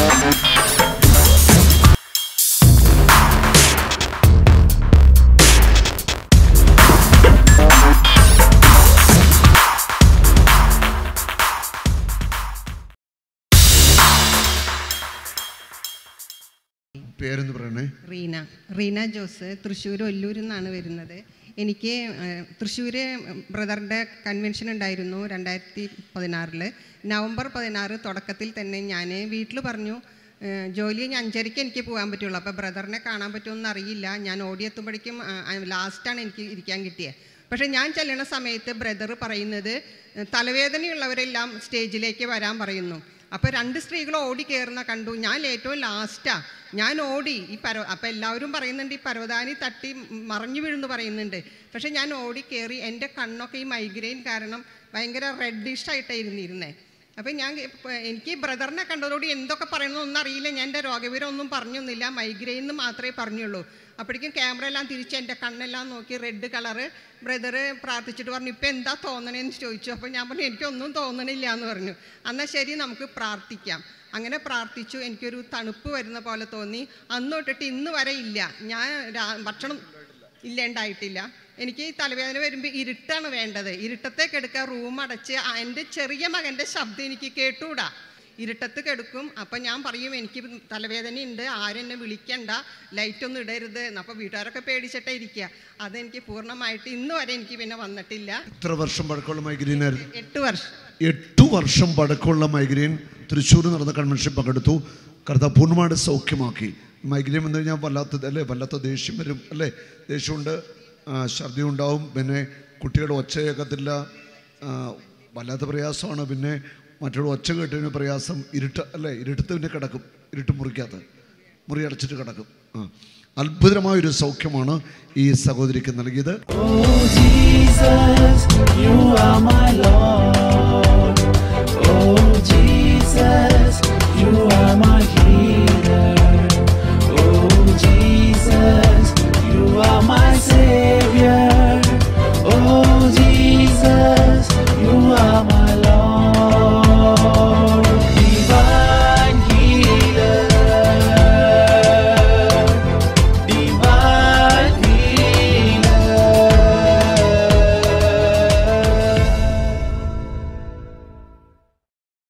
പേരെന്ന് പറയണേ റീന റീന ജോസ് തൃശ്ശൂർ ഒല്ലൂരിൽ നിന്നാണ് വരുന്നത് എനിക്ക് തൃശ്ശൂർ ബ്രദറിൻ്റെ കൺവെൻഷൻ ഉണ്ടായിരുന്നു രണ്ടായിരത്തി പതിനാറിൽ നവംബർ പതിനാറ് തുടക്കത്തിൽ തന്നെ ഞാൻ വീട്ടിൽ പറഞ്ഞു ഏഹ്, ജോലി ഞാൻ അഞ്ചരയ്ക്ക് എനിക്ക് പോകാൻ പറ്റുള്ളൂ അപ്പോൾ ബ്രദറിനെ കാണാൻ പറ്റുമെന്ന് അറിയില്ല ഞാൻ ഓടിയെത്തുമ്പോഴേക്കും ലാസ്റ്റാണ് എനിക്ക് ഇരിക്കാൻ കിട്ടിയത് പക്ഷേ ഞാൻ ചെല്ലണ സമയത്ത് ബ്രദർ പറയുന്നത് ഏഹ്, തലവേദനയുള്ളവരെല്ലാം സ്റ്റേജിലേക്ക് വരാൻ പറയുന്നു അപ്പോൾ രണ്ട് സ്ത്രീകൾ ഓടി കയറുന്ന കണ്ടു ഞാൻ ഏറ്റവും ലാസ്റ്റാ ഞാൻ ഓടി ഈ പരവ അപ്പോൾ എല്ലാവരും പറയുന്നുണ്ട് ഈ പരവതാനി തട്ടി മറിഞ്ഞു വീഴുന്നു പറയുന്നുണ്ട് പക്ഷേ ഞാൻ ഓടി കയറി എൻ്റെ കണ്ണൊക്കെ ഈ മൈഗ്രെയിൻ കാരണം ഭയങ്കര റെഡിഷ് ആയിട്ടായിരുന്നു ഇരുന്നേ അപ്പം ഞാൻ ഇപ്പ- എനിക്ക് ബ്രദറിനെ കണ്ടതോടുകൂടി എന്തൊക്കെ പറയണമെന്നൊന്നും അറിയില്ല ഞാൻ എൻ്റെ രോഗവിവരം ഒന്നും പറഞ്ഞൊന്നുമില്ല മൈഗ്രെയിൻ എന്ന് മാത്രമേ പറഞ്ഞുള്ളൂ അപ്പോഴേക്കും ക്യാമറ എല്ലാം തിരിച്ച് എൻ്റെ കണ്ണെല്ലാം നോക്കി റെഡ് കളറ് ബ്രദർ പ്രാർത്ഥിച്ചിട്ട് പറഞ്ഞു ഇപ്പം എന്താ തോന്നണേന്ന് ചോദിച്ചു അപ്പോൾ ഞാൻ പറഞ്ഞു എനിക്കൊന്നും തോന്നണില്ല എന്ന് പറഞ്ഞു എന്നാൽ ശരി നമുക്ക് പ്രാർത്ഥിക്കാം അങ്ങനെ പ്രാർത്ഥിച്ചു എനിക്കൊരു തണുപ്പ് വരുന്ന പോലെ തോന്നി അന്ന് തൊട്ടിട്ട് ഇന്ന് വരെ ഇല്ല ഞാൻ രാ- ഭക്ഷണം ഇല്ല ഉണ്ടായിട്ടില്ല എനിക്ക് ഈ തലവേദന വരുമ്പോൾ ഇരുട്ടാണ് വേണ്ടത് ഇരുട്ടത്തേക്ക് എടുക്കുക റൂം അടച്ച് ആ എൻ്റെ ചെറിയ മകൻ്റെ ശബ്ദം എനിക്ക് കേട്ടൂടാ ഇരുട്ടത്ത് കിടക്കും അപ്പം ഞാൻ പറയും എനിക്ക് തലവേദന ഉണ്ട് ആരും എന്നെ വിളിക്കണ്ട ലൈറ്റൊന്നും ഇടരുത് അപ്പോൾ വീട്ടുകാരൊക്കെ പേടിച്ചിട്ടേ ഇരിക്കുക അതെനിക്ക് പൂർണ്ണമായിട്ട് ഇന്ന് വരെ എനിക്ക് പിന്നെ വന്നിട്ടില്ല എത്ര വർഷം പഴക്കമുള്ള മൈഗ്രെയിൻ ആയിരുന്നു എട്ട് വർഷം എട്ടു വർഷം പഴക്കമുള്ള മൈഗ്രെയിൻ തൃശ്ശൂർ നടന്ന കൺവെൻഷൻ പങ്കെടുത്തു കർത്താവ് പൂർണ്ണമായിട്ട് സൗഖ്യമാക്കി മൈഗ്രെയിൻ വന്നു കഴിഞ്ഞാൽ വല്ലാത്ത അല്ലേ വല്ലാത്ത ദേഷ്യം വരും അല്ലേ ദേഷ്യമുണ്ട് ആ, ഛർദി ഉണ്ടാവും പിന്നെ കുട്ടികളുടെ ഒച്ച കേൾക്കത്തില്ല ആ, വല്ലാത്ത പ്രയാസമാണ് പിന്നെ മറ്റുള്ള ഒച്ച കേട്ടതിന് പ്രയാസം ഇരുട്ട് അല്ലേ ഇരുട്ടത്ത് പിന്നെ കിടക്കും ഇരുട്ട് മുറിക്കാത്ത മുറി അടച്ചിട്ട് കിടക്കും ആ അത്ഭുതമായൊരു സൗഖ്യമാണ് ഈ സഹോദരിക്ക് നൽകിയത് Oh Jesus, you are my Lord. Oh Jesus.